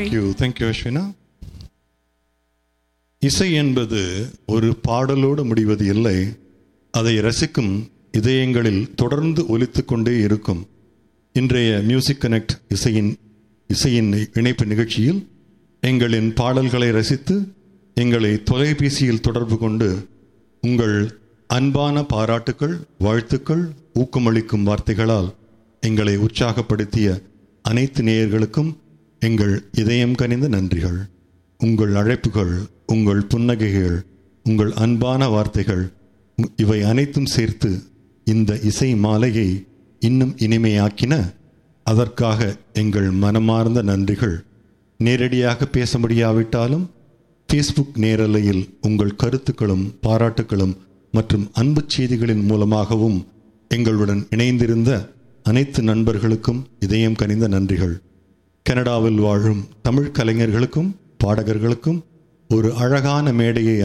thank you thank you அஸ்வினா இசை என்பது ஒரு பாடலோடு முடிவது இல்லை அதை ரசிக்கும் இதயங்களில் தொடர்ந்து ஒலித்துக் கொண்டே இருக்கும் இன்றைய மியூசிக் கனெக்ட் இசையின் இசையின் இணைப்பு நிகழ்ச்சியில் எங்களின் பாடல்களை ரசித்து எங்களை தொலைபேசியில் தொடர்பு கொண்டு உங்கள் அன்பான பாராட்டுக்கள் வாழ்த்துக்கள் ஊக்கமளிக்கும் வார்த்தைகளால் எங்களை உற்சாகப்படுத்திய அனைத்து நேயர்களுக்கும் எங்கள் இதயம் கனிந்த நன்றிகள் உங்கள் அழைப்புகள் உங்கள் புன்னகைகள் உங்கள் அன்பான வார்த்தைகள் உ- இவை அனைத்தும் சேர்த்து இந்த இசை மாலையை இன்னும் இனிமையாக்கின அதற்காக எங்கள் மனமார்ந்த நன்றிகள் நேரடியாக பேச முடியாவிட்டாலும் ஃபேஸ்புக் நேரலையில் உங்கள் கருத்துக்களும் பாராட்டுக்களும் மற்றும் அன்புச் செய்திகளின் மூலமாகவும் எங்களுடன் இணைந்திருந்த அனைத்து நண்பர்களுக்கும் இதயம் கனிந்த நன்றிகள் கனடாவில் வாழும் தமிழ் கலைஞர்களுக்கும் பாடகர்களுக்கும் ஒரு அழகான மேடையை